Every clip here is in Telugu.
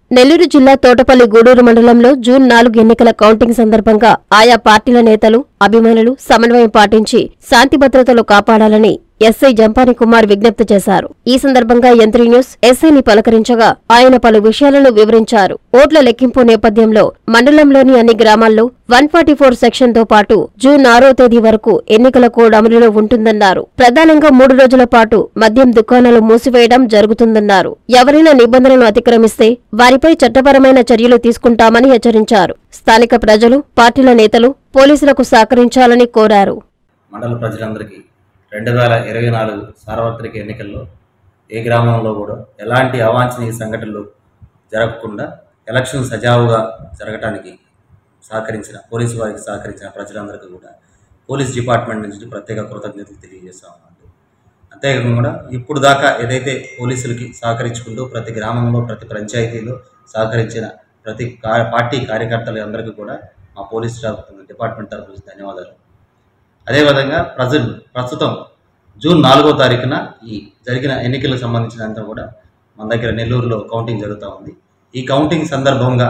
నెల్లూరు జిల్లా తోటపల్లి గూడూరు మండలంలో జూన్ నాలుగు ఎన్నికల కౌంటింగ్ సందర్భంగా ఆయా పార్టీల నేతలు అభిమానులు సమన్వయం పాటించి శాంతి భద్రతలు కాపాడాలని ఎస్ఐ జంపాని కుమార్ విజ్ఞప్తి చేశారు ఈ సందర్భంగా యంత్రి న్యూస్ ఎస్ఐని పలకరించగా ఆయన పలు విషయాలను వివరించారు ఓట్ల లెక్కింపు నేపథ్యంలో మండలంలోని అన్ని గ్రామాల్లో వన్ ఫార్టీ ఫోర్ సెక్షన్ తో పాటు జూన్ ఆరో తేదీ వరకు ఎన్నికల కోడ్ అమలులో ఉంటుందన్నారు ప్రధానంగా మూడు రోజుల పాటు మద్యం దుకాణాలు మూసివేయడం జరుగుతుందన్నారు ఎవరైనా నిబంధనలను అతిక్రమిస్తే వారిపై చట్టపరమైన చర్యలు తీసుకుంటామని హెచ్చరించారు స్థానిక ప్రజలు పార్టీల నేతలు పోలీసులకు సహకరించాలని కోరారు మండల ప్రజలందరికీ రెండు వేల ఇరవై నాలుగు సార్వత్రిక ఎన్నికల్లో ఏ గ్రామంలో కూడా ఎలాంటి అవాంఛనీయ సంఘటనలు జరగకుండా ఎలక్షన్ సజావుగా జరగటానికి సహకరించిన పోలీసు వారికి సహకరించిన ప్రజలందరికీ కూడా పోలీస్ డిపార్ట్మెంట్ నుంచి ప్రత్యేక కృతజ్ఞతలు తెలియజేస్తా ఉన్నాను అంతేకాకుండా ఇప్పుడు దాకా ఏదైతే పోలీసులకి సహకరించుకుంటూ ప్రతి గ్రామంలో ప్రతి పంచాయతీలో సహకరించిన ప్రతి కా- పార్టీ కార్యకర్తలు అందరికీ కూడా మా పోలీస్ స్టాఫ్ డిపార్ట్మెంట్ తరఫు నుంచి ధన్యవాదాలు అదేవిధంగా ప్రజెంట్ ప్రస్తుతం జూన్ నాలుగో తారీఖున ఈ జరిగిన ఎన్నికలకు సంబంధించినంత కూడా మన దగ్గర నెల్లూరులో కౌంటింగ్ జరుగుతూ ఉంది ఈ కౌంటింగ్ సందర్భంగా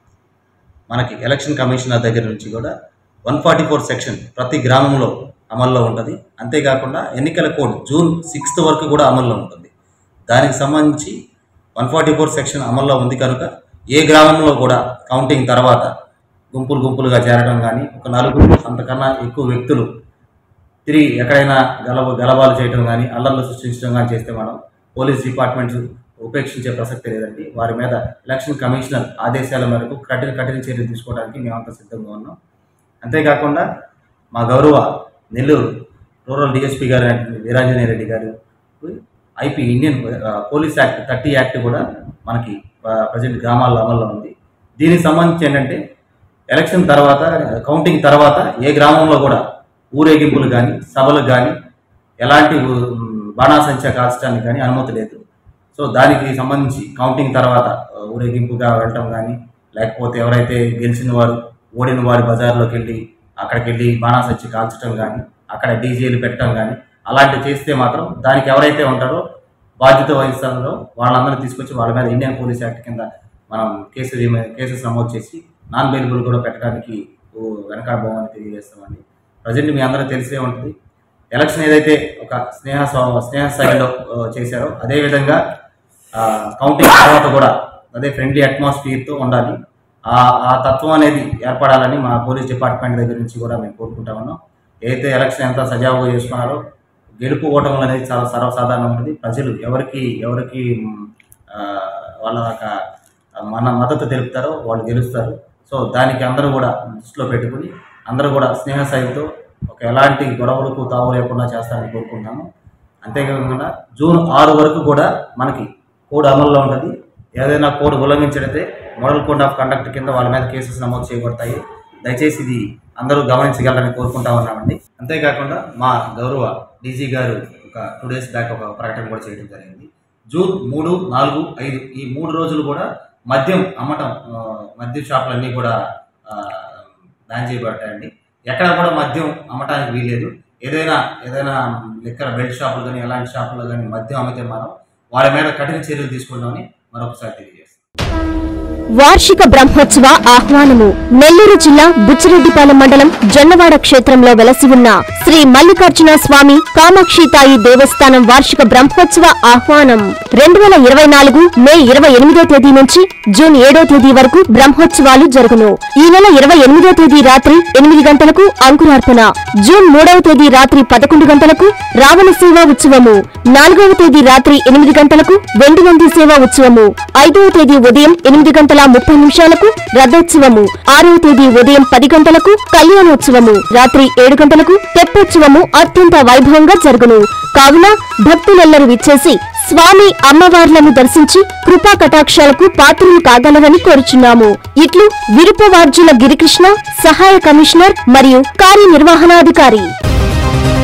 మనకి ఎలక్షన్ కమిషనర్ దగ్గర నుంచి కూడా వన్ ఫార్టీ ఫోర్ సెక్షన్ ప్రతి గ్రామంలో అమల్లో ఉంటుంది అంతేకాకుండా ఎన్నికల కోడ్ జూన్ సిక్స్త్ వరకు కూడా అమల్లో ఉంటుంది దానికి సంబంధించి వన్ ఫార్టీ ఫోర్ సెక్షన్ అమల్లో ఉంది కనుక ఏ గ్రామంలో కూడా కౌంటింగ్ తర్వాత గుంపులు గుంపులుగా చేరడం కానీ ఒక నలుగురు అంతకన్నా ఎక్కువ వ్యక్తులు తిరిగి ఎక్కడైనా గలవ గలబాలు చేయడం కానీ అల్లర్లు సృష్టించడం కానీ చేస్తే మనం పోలీస్ డిపార్ట్మెంట్స్ ఉపేక్షించే ప్రసక్తి లేదండి వారి మీద ఎలక్షన్ కమిషనర్ ఆదేశాల మేరకు కఠిన కఠిన చర్యలు తీసుకోవడానికి మేమంతా సిద్ధంగా ఉన్నాం అంతేకాకుండా మా గౌరవ నెల్లూరు రూరల్ డిఎస్పీ గారు అయినటువంటి వీరాంజనేయ రెడ్డి గారు IP Indian uh, police act thirty act కూడా మనకి ప్రజెంట్ గ్రామాల్లో అమల్లో ఉంది దీనికి సంబంధించి ఏంటంటే ఎలక్షన్ తర్వాత కౌంటింగ్ తర్వాత ఏ గ్రామంలో కూడా ఊరేగింపులు కానీ సభలు కానీ ఎలాంటి ఉమ్, బాణాసంచా కాల్చడానికి కానీ అనుమతి లేదు సో దానికి సంబంధించి కౌంటింగ్ తర్వాత ఆ, ఊరేగింపుగా వెళ్ళటం కానీ లేకపోతే ఎవరైతే గెలిచిన వారు ఓడిన వారి బజార్లోకి వెళ్ళి అక్కడికి వెళ్ళి బాణాసంచి కాల్చడం కానీ అక్కడ డీజేలు పెట్టడం కానీ అలాంటివి చేస్తే మాత్రం దానికి ఎవరైతే ఉంటారో బాధ్యత వహిస్తారో వాళ్ళందరినీ తీసుకొచ్చి వాళ్ళ మీద ఇండియన్ పోలీస్ యాక్ట్ కింద మనం కేసు కేసెస్ నమోదు చేసి నాన్ బెయిలబుల్ కూడా పెట్టడానికి ఓ వెనకాడబోమని తెలియజేస్తామండి ప్రజెంట్ మీ అందరూ తెలిసే ఉంటుంది ఎలక్షన్ ఏదైతే ఒక స్నేహ స్వ- స్నేహ స్థాయిలో ఆ, చేశారో అదేవిధంగా కౌంటింగ్ తర్వాత కూడా అదే ఫ్రెండ్లీ అట్మాస్ఫియర్తో ఉండాలి ఆ ఆ తత్వం అనేది ఏర్పడాలని మా పోలీస్ డిపార్ట్మెంట్ దగ్గర నుంచి కూడా మేము కోరుకుంటా ఉన్నాం ఏదైతే ఎలక్షన్ ఎంత సజావుగా చేసుకున్నారో గెలుపు ఓటములు అనేది చాలా సర్వసాధారణం ఉంటుంది ప్రజలు ఎవరికి ఎవరికి మ్, ఆ, వాళ్ళ యొక్క మన మద్దతు తెలుపుతారో వాళ్ళు గెలుస్తారు సో దానికి అందరూ కూడా దృష్టిలో పెట్టుకుని అందరూ కూడా స్నేహ స్థాయితో ఒక ఎలాంటి గొడవలకు తావు లేకుండా చేస్తారని కోరుకుంటాము అంతేకాకుండా జూన్ ఆరు వరకు కూడా మనకి కోడ్ అమల్లో ఉంటుంది ఏదైనా కోడ్ ఉల్లంఘించినట్టే మోడల్ కోడ్ ఆఫ్ కండక్ట్ కింద వాళ్ళ మీద కేసెస్ నమోదు చేయబడతాయి దయచేసి ఇది అందరూ గమనించగలరని కోరుకుంటా ఉన్నామండి అంతేకాకుండా మా గౌరవ డీజీ గారు ఒక టూ డేస్ బ్యాక్ ఒక ప్రకటన కూడా చేయడం జరిగింది జూన్ మూడు నాలుగు ఐదు ఈ మూడు రోజులు కూడా మద్యం అమ్మటం ఆ, మద్యం షాపులన్నీ కూడా ఆ, బ్యాన్ చేయబడ్డాయండి ఎక్కడ కూడా మద్యం అమ్మటానికి వీలేదు ఏదైనా ఏదైనా లిక్కర్ బెల్ట్ షాపులు కానీ ఎలాంటి షాపుల్లో కానీ మద్యం అమ్మితే మనం వాళ్ళ మీద కఠిన చర్యలు తీసుకుంటామని మరొకసారి తెలియజేస్తాం వార్షిక బ్రహ్మోత్సవ ఆహ్వానము నెల్లూరు జిల్లా బుచ్చిరెడ్డిపాలెం మండలం జొన్నవాడ క్షేత్రంలో వెలసి ఉన్న శ్రీ మల్లికార్జున స్వామి కామాక్షితాయి దేవస్థానం వార్షిక బ్రహ్మోత్సవ ఆహ్వానం రెండు వేల ఇరవై నాలుగు మే ఇరవై ఎనిమిదో తేదీ నుంచి జూన్ ఏడో తేదీ వరకు బ్రహ్మోత్సవాలు జరుగును ఈ నెల ఇరవై ఎనిమిదో తేదీ రాత్రి ఎనిమిది గంటలకు అంకురార్పణ జూన్ మూడవ తేదీ రాత్రి పదకొండు గంటలకు రావణ సేవా ఉత్సవము నాలుగవ తేదీ రాత్రి ఎనిమిది గంటలకు వెండి నంది సేవా ఉత్సవము ఐదవ తేదీ ఉదయం ఎనిమిది గంటల ముప్పై నిమిషాలకు రథోత్సవము ఆరవ తేదీ ఉదయం పది గంటలకు కళ్యాణోత్సవము రాత్రి ఏడు గంటలకు తెప్పోత్సవము అత్యంత వైభవంగా జరుగును కావున భక్తులెల్లరూ విచ్చేసి స్వామి అమ్మవార్లను దర్శించి కృపా కటాక్షాలకు పాత్రలు కాగలరని కోరుచున్నాము ఇట్లు విరుపవార్జుల గిరికృష్ణ సహాయ కమిషనర్ మరియు కార్యనిర్వహణాధికారి